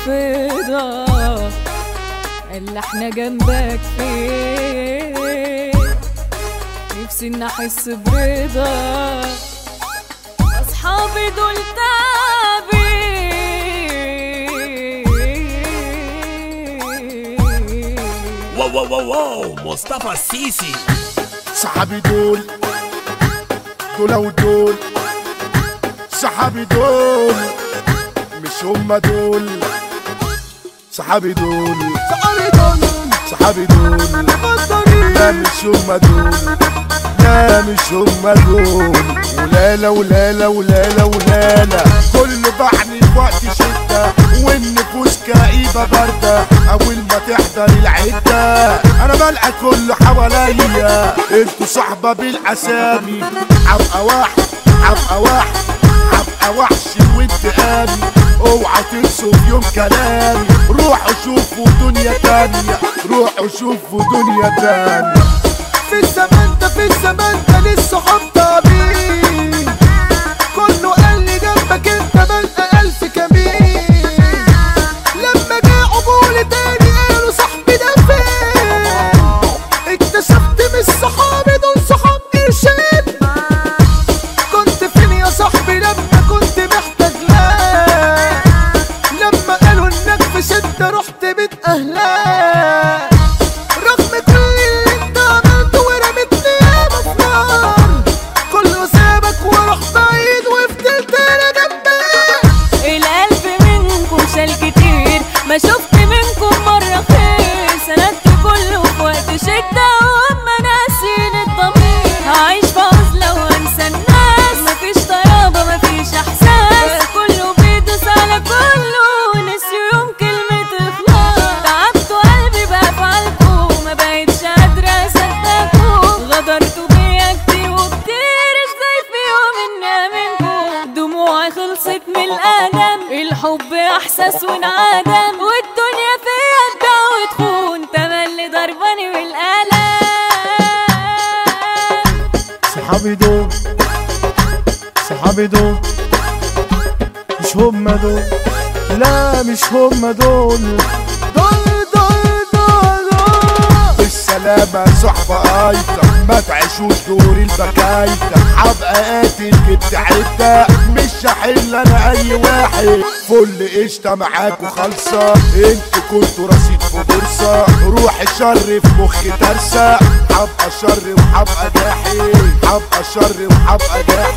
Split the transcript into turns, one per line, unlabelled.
فضا اللي احنا جنبك فين نفسي ان احس برضا اصحابي دول تعبي
واو واو واو واو مصطفى السيسي
صحابي دول دول ودول صحابي دول مش هما دول صحابي دول صحابي دول صحابي دول لا مش هما دول لا مش هما دول ولالا ولالا ولالا ولالا كله بعني في وقت شدة والنفوس كئيبة باردة أول ما تحضر العدة أنا بلقى كله حواليا انتوا صحبة بالأسامي عبقى واحد عبقى واحد عبقى وحش وانتقامي اوعى تنسوا في يوم كلامي روحوا شوفوا دنيا تانية روحوا شوفوا دنيا تانية
في الزمان ده في الزمان ده للصحاب طبيب كله قال لي جنبك انت بلقى الف كمين لما جه عقول تاني قالوا صاحبي ده فين اكتشفت من صحابي دول صحاب ارشاد كنت فين يا صاحبي لما كنت محتاج لك لما قالوا انك في شدة رحت بيت اهلك رغم كل اللي انت عملته ورمتني ياما في نار كله سابك وراح بعيد وفضلت انا جنبك
القلب منكم شال كتير ما شفت منكم مرة خير سندت كله في وقت شدة وهم ناسين الضمير هعيش في عزلة وانسى الناس مفيش طيابة مفيش احساس كله بيدوس على كله نسيوا يوم كلمة اخلاص تعبتوا قلبي بافعالكم ما بقتش قادرة اصدقكم غدرتوا بيا كتير وكتير ازاي في يوم اني منكم دموعي خلصت من الألم الحب احساس وانعدم والدنيا فيها تبيع وتخون تملي ضرباني بالقلم
صحابي دول صحابي دول مش هما دول لا مش هما دول دول دول دول دول
بالسلامة صحبة ايتا ما تعيشوش دور البكايتا حبقى قاتل جبت عدة مش هحل انا اي واحد فل قشطة معاكوا خالصة انتوا كنتوا رصيد في بورصة روح الشر في مخي ترسى حبقى شر وحبقى جاحد حبقى شر وحبقى جاحد